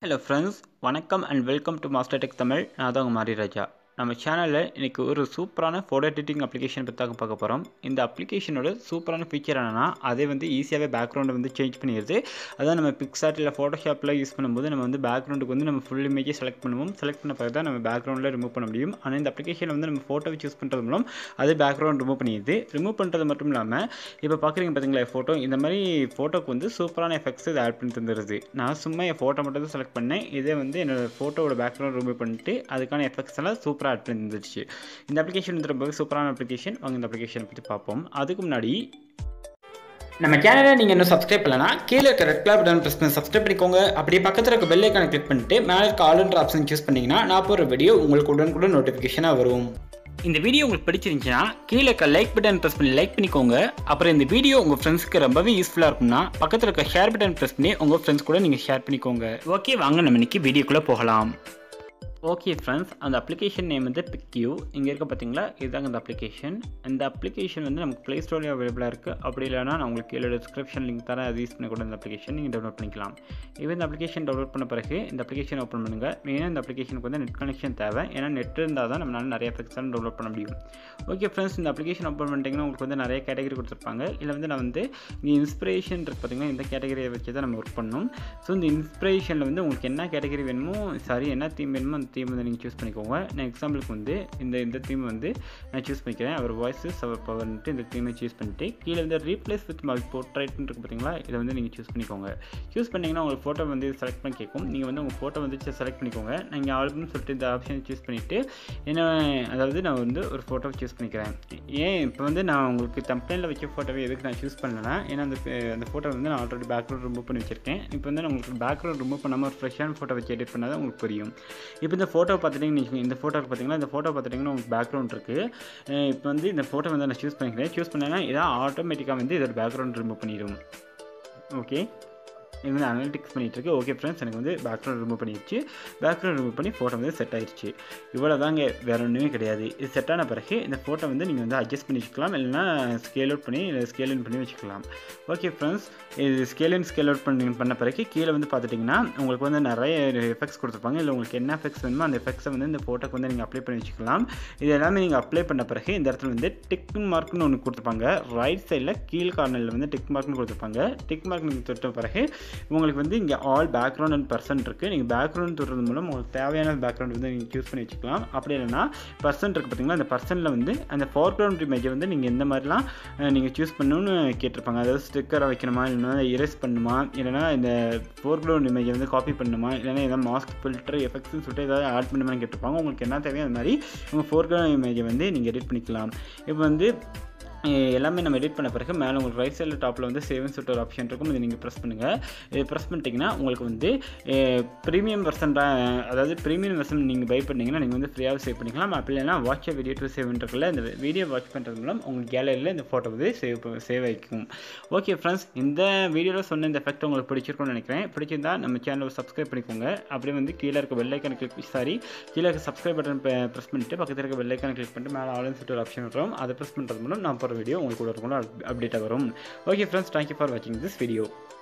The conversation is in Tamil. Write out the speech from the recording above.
ஹலோ ஃப்ரெண்ட்ஸ் வணக்கம் and welcome to Master Tech Tamil நான் தான் உங்கள் மாரி ராஜா நம்ம சேனலில் இன்றைக்கி ஒரு சூப்பரான ஃபோட்டோ எடிட்டிங் அப்ளிகேஷன் பற்றி தான் பார்க்க போகிறோம் இந்த அப்ளிகேஷனோட சூப்பரான ஃபீச்சர் என்னென்னா அதே வந்து ஈஸியாகவே பேக்ரவுண்டை வந்து சேஞ்ச் பண்ணிடுது அதான் நம்ம பிக்சார்ட் இல்லை ஃபோட்டோஷாப்பில் யூஸ் பண்ணும்போது நம்ம வந்து பேக்ரவுண்டுக்கு வந்து நம்ம ஃபுல் இமேஜை செலக்ட் பண்ணுவோம் செலக்ட் பண்ண பிறகு தான் நம்ம பேக்ரவுண்டில் ரிமூவ் பண்ண முடியும் ஆனால் இந்த அப்ளிகேஷனில் வந்து நம்ம ஃபோட்டோ வச்சு யூஸ் பண்ணுறது மூலம் அதே பேக்ரவுண்ட் ரிமூவ் பண்ணிடுது ரிமூவ் பண்ணுறது மட்டும் இல்லாமல் இப்போ பார்க்குறீங்க பார்த்தீங்களா ஃபோட்டோ இந்த மாதிரி ஃபோட்டோக்கு வந்து சூப்பரான எஃபெக்ட்ஸ் இது ஆட் பண்ணி தந்துடுது நான் சும்மா என் ஃபோட்டோ மட்டும் தான் செலக்ட் பண்ணேன் இதே வந்து என்னோட ஃபோட்டோவோட பேக்ரவுண்ட் ரிமூவ் பண்ணிட்டு அதுக்கான எஃபெக்ட்ஸ் எல்லாம் சூப்பராக ஆட் பண்ணி தந்துருச்சு இந்த அப்ளிகேஷன் வந்து ரொம்ப சூப்பரான அப்ளிகேஷன் வாங்க இந்த அப்ளிகேஷனை பற்றி பார்ப்போம் அதுக்கு முன்னாடி நம்ம சேனலை நீங்கள் இன்னும் சப்ஸ்கிரைப் பண்ணலனா கீழே இருக்க ரெட் கலர் பட்டன் ப்ரெஸ் பண்ணி சப்ஸ்கிரைப் பண்ணிக்கோங்க அப்படியே பக்கத்தில் இருக்க பெல் ஐக்கானை கிளிக் பண்ணிட்டு மேலே இருக்க ஆல்ன்ற ஆப்ஷன் சூஸ் பண்ணிங்கன்னா நான் போகிற வீடியோ உங்களுக்கு உடனுக்குடன் நோட்டிஃபிகேஷனாக வரும் இந்த வீடியோ உங்களுக்கு பிடிச்சிருந்துச்சுன்னா கீழே இருக்க லைக் பட்டன் ப்ரெஸ் பண்ணி லைக் பண்ணிக்கோங்க அப்புறம் இந்த வீடியோ உங்கள் ஃப்ரெண்ட்ஸ்க்கு ரொம்பவே யூஸ்ஃபுல்லாக இருக்கும்னா பக்கத்தில் இருக்க ஷேர் பட்டன் ப்ரெஸ் பண்ணி உங்கள் ஃப்ரெண்ட்ஸ் கூட நீங்கள் ஷேர் பண்ணிக்கோங்க ஓகே வாங்க நம்ம இன்னைக்கு வீடியோக்குள்ளே போகலாம் ஓகே ஃப்ரெண்ட்ஸ் அந்த அப்ளிகேஷன் நேம் வந்து பிக்யூ இங்கே இருக்க பார்த்தீங்களா இதுதாங்க அந்த அப்ளிகேஷன் இந்த அப்ளிகேஷன் வந்து நமக்கு ப்ளே ஸ்டோர்லேயும் அவைலபிளாக இருக்குது அப்படி இல்லைனா நான் உங்களுக்கு கீழே டிஸ்கிரிப்ஷன் லிங்க் தரேன் அது யூஸ் பண்ணக்கூட இந்த அப்ளிகேஷன் நீங்கள் டவுன்லோட் பண்ணிக்கலாம் இப்போ இந்த அப்ளிகேஷன் டவுன்லோட் பண்ண பிறகு இந்த அப்ளிகேஷன் ஓப்பன் பண்ணுங்கள் மெயினாக இந்த அப்ளிகேஷனுக்கு வந்து நெட் கனெக்ஷன் தேவை ஏன்னா நெட் இருந்தால் தான் நம்மளால நிறைய எஃபெக்ட்ஸ் டவுன்லோட் பண்ண முடியும் ஓகே ஃப்ரெண்ட்ஸ் இந்த அப்ளிகேஷன் ஓப்பன் பண்ணிட்டீங்கன்னா உங்களுக்கு வந்து நிறைய கேட்டகரி கொடுத்துருப்பாங்க இல்லை வந்து நான் வந்து இங்கே இன்ஸ்பிரேஷன் இருக்கு பார்த்தீங்கன்னா இந்த கேட்டகரியை வச்சு தான் நம்ம ஒர்க் பண்ணணும் ஸோ இந்த இன்ஸ்பிரேஷனில் வந்து உங்களுக்கு என்ன கேட்டகரி வேணுமோ சாரி என்ன தீம் வேணுமோ அந்த தீம் வந்து நீங்கள் சூஸ் பண்ணிக்கோங்க நான் எக்ஸாம்பிளுக்கு வந்து இந்த இந்த தீம் வந்து நான் சூஸ் பண்ணிக்கிறேன் அவர் வாய்ஸஸ் அவர் பவர்ன்ட்டு இந்த தீமை சூஸ் பண்ணிட்டு கீழே வந்து ரீப்ளேஸ் வித் மை போர்ட்ரைட்னு இருக்கு பார்த்தீங்களா இதை வந்து நீங்கள் சூஸ் பண்ணிக்கோங்க சூஸ் பண்ணிங்கன்னா உங்களுக்கு ஃபோட்டோ வந்து செலக்ட் பண்ணி கேட்கும் நீங்கள் வந்து உங்கள் ஃபோட்டோ வந்து செலக்ட் பண்ணிக்கோங்க நீங்கள் ஆல்பம் சொல்லிட்டு இந்த ஆப்ஷன் சூஸ் பண்ணிவிட்டு என்ன அதாவது நான் வந்து ஒரு ஃபோட்டோ சூஸ் பண்ணிக்கிறேன் ஏன் இப்போ வந்து நான் உங்களுக்கு தம்ப்ளைனில் வச்ச ஃபோட்டோவை எதுக்கு நான் சூஸ் பண்ணலன்னா ஏன்னா அந்த அந்த ஃபோட்டோ வந்து நான் ஆல்ரெடி பேக்ரவுண்ட் ரிமூவ் பண்ணி வச்சிருக்கேன் இப்போ வந்து நான் உங்களுக்கு பேக்ரவுண்ட் ரிமூவ் பண்ணாமல் ஒரு ஃப்ரெஷ்ஷான ஃபோட்டோ வச்சு எடிட் பண்ணால் தான் உங்களுக்கு புரியும் இப்போ இந்த ஃபோட்டோ பார்த்துட்டிங்கன்னா நீங்கள் இந்த ஃபோட்டோ பார்த்தீங்கன்னா இந்த ஃபோட்டோ பார்த்துட்டிங்கன்னா உங்களுக்கு பேக்ரவுண்ட் இருக்குது இப்போ வந்து இந்த ஃபோட்டோ வந்து நான் சூஸ் பண்ணிக்கிறேன் சூஸ் பண்ணேன்னா இதான் ஆட்டோமேட்டிக்காக வந்து இதோட பேக்ரவுண்ட் ரிமூவ் பண்ணிடும் ஓகே இது வந்து அனலிட்டிக்ஸ் பண்ணிகிட்டு இருக்கு ஓகே ஃப்ரெண்ட்ஸ் எனக்கு வந்து பேக்ரவுண்ட் ரிமூவ் பண்ணிடுச்சு பேக்ரவுண்ட் ரிமூவ் பண்ணி ஃபோட்டோ வந்து செட் ஆயிடுச்சு இவ்வளோ தாங்க வேறு ஒன்றுமே கிடையாது இது செட் ஆன பிறகு இந்த ஃபோட்டோ வந்து நீங்கள் வந்து அட்ஜஸ்ட் பண்ணி வச்சுக்கலாம் இல்லைனா ஸ்கேல் அவுட் பண்ணி இல்லை ஸ்கேல் இன் பண்ணி வச்சுக்கலாம் ஓகே ஃப்ரெண்ட்ஸ் இது ஸ்கேல் இன் ஸ்கேல் அவுட் பண்ணி பண்ண பிறகு கீழே வந்து பார்த்துட்டிங்கன்னா உங்களுக்கு வந்து நிறைய எஃபெக்ட்ஸ் கொடுத்துருப்பாங்க இல்லை உங்களுக்கு என்ன எஃபெக்ட்ஸ் வேணுமோ அந்த எஃபெக்ட்ஸை வந்து இந்த ஃபோட்டோக்கு வந்து நீங்கள் அப்ளை பண்ணி வச்சுக்கலாம் இது எல்லாமே நீங்கள் அப்ளை பண்ண பிறகு இந்த இடத்துல வந்து டிக் மார்க்னு ஒன்று கொடுத்துருப்பாங்க ரைட் சைடில் கீழ் கார்னரில் வந்து டிக் மார்க்னு கொடுத்துருப்பாங்க டிக் மார்க் நீங்கள் தொட்ட பிறகு உங்களுக்கு வந்து இங்கே ஆல் பேக்ரவுண்ட் அண்ட் பர்சன் இருக்குது நீங்கள் பேக்ரவுண்ட் தொடுறது மூலம் உங்களுக்கு தேவையான பேக்ரவுண்ட் வந்து நீங்கள் சூஸ் பண்ணி வச்சுக்கலாம் அப்படி இல்லைனா பர்சன் இருக்குது பார்த்தீங்களா அந்த பர்சனில் வந்து அந்த ஃபோர்க்ரவுண்ட் இமேஜை வந்து நீங்கள் எந்த மாதிரிலாம் நீங்கள் சூஸ் பண்ணணும்னு கேட்டிருப்பாங்க அதாவது ஸ்டிக்கரை வைக்கணுமா இல்லைனா இரேஸ் பண்ணுமா இல்லைனா இந்த ஃபோர்க்ரவுண்ட் இமேஜை வந்து காப்பி பண்ணுமா இல்லைனா எதாவது மாஸ்க் ஃபில்டர் எஃபெக்ட்ஸ்னு சொல்லிட்டு ஏதாவது ஆட் பண்ணுமான்னு கேட்டிருப்பாங்க உங்களுக்கு என்ன தேவையோ அது மாதிரி உங்கள் ஃபோர்க்ரவுண்ட் இமேஜை வந்து நீங்கள் எடிட் பண்ணிக்கலாம் இப்போ வந்து எல்லாமே நம்ம எடிட் பண்ண பிறகு மேலே உங்களுக்கு ரைட் சைடில் டாப்பில் வந்து சேவிங் சொல்லிட்டு ஒரு ஆப்ஷன் இருக்கும் இதை நீங்கள் ப்ரெஸ் பண்ணுங்கள் இது ப்ரெஸ் பண்ணிட்டீங்கன்னா உங்களுக்கு வந்து ப்ரீமியம் வெர்சன் அதாவது ப்ரீமியம் வெர்சன் நீங்கள் பை பண்ணிங்கன்னா நீங்கள் வந்து ஃப்ரீயாக சேவ் பண்ணிக்கலாம் அப்படி இல்லைனா வாட்ச் வீடியோ டு சேவ் இருக்குல்ல இந்த வீடியோ வாட்ச் பண்ணுறது மூலம் உங்கள் கேலரியில் இந்த ஃபோட்டோ வந்து சேவ் சேவ் ஆகிக்கும் ஓகே ஃப்ரெண்ட்ஸ் இந்த வீடியோவில் சொன்ன இந்த எஃபெக்ட் உங்களுக்கு பிடிச்சிருக்கும்னு நினைக்கிறேன் பிடிச்சிருந்தா நம்ம சேனலை சப்ஸ்கிரைப் பண்ணிக்கோங்க அப்படியே வந்து கீழே இருக்க வெள்ளைக்கான கிளிக் சாரி கீழே இருக்க சப்ஸ்கிரைப் பட்டன் ப்ரெஸ் பண்ணிட்டு பக்கத்தில் இருக்க வெள்ளைக்கான கிளிக் பண்ணிட்டு மேலே ஆளுன்னு சொல்லிட்டு ஒரு ஆப்ஷன் வரும் அதை ப்ரெஸ் பண்ணுறது மூலம் நான் போகிற வீடியோ உங்களுக்கு கூட இருக்கும் அப்டேட்டாக வரும் ஓகே ஃப்ரெண்ட்ஸ் தேங்க்யூ ஃபார் வாட்சிங் திஸ் வீடியோ